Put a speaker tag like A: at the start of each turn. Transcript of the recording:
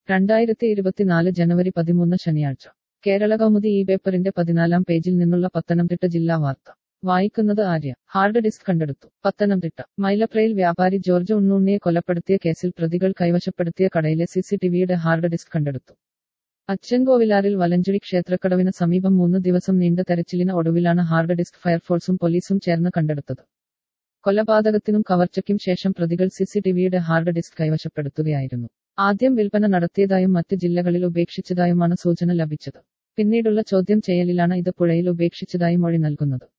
A: രണ്ടായിരത്തി ഇരുപത്തിനാല് ജനുവരി പതിമൂന്ന് ശനിയാഴ്ച കേരള കൗമുദി ഈ പേപ്പറിന്റെ പതിനാലാം പേജിൽ നിന്നുള്ള പത്തനംതിട്ട ജില്ലാ വാർത്ത വായിക്കുന്നത് ആര്യ ഹാർഡ് ഡിസ്ക് കണ്ടെടുത്തു പത്തനംതിട്ട മൈലപ്രയിൽ വ്യാപാരി ജോർജ് ഉണ്ണുണ്ണിയെ കൊലപ്പെടുത്തിയ കേസിൽ പ്രതികൾ കൈവശപ്പെടുത്തിയ കടയിലെ സിസിടിവിയുടെ ഹാർഡ് ഡിസ്ക് കണ്ടെടുത്തു അച്ചൻകോവിലാറിൽ വലഞ്ചുഴി ക്ഷേത്രക്കടവിന് സമീപം മൂന്ന് ദിവസം നീണ്ട തെരച്ചിലിന് ഒടുവിലാണ് ഹാർഡ് ഡിസ്ക് ഫയർഫോഴ്സും പോലീസും ചേർന്ന് കണ്ടെടുത്തത് കൊലപാതകത്തിനും കവർച്ചയ്ക്കും ശേഷം പ്രതികൾ സിസിടിവിയുടെ ഹാർഡ് ഡിസ്ക് കൈവശപ്പെടുത്തുകയായിരുന്നു ആദ്യം വിൽപ്പന നടത്തിയതായും മറ്റ് ജില്ലകളിൽ ഉപേക്ഷിച്ചതായുമാണ് സൂചന ലഭിച്ചത് പിന്നീടുള്ള ചോദ്യം ചെയ്യലിലാണ് ഇത് പുഴയിൽ ഉപേക്ഷിച്ചതായി മൊഴി നൽകുന്നത്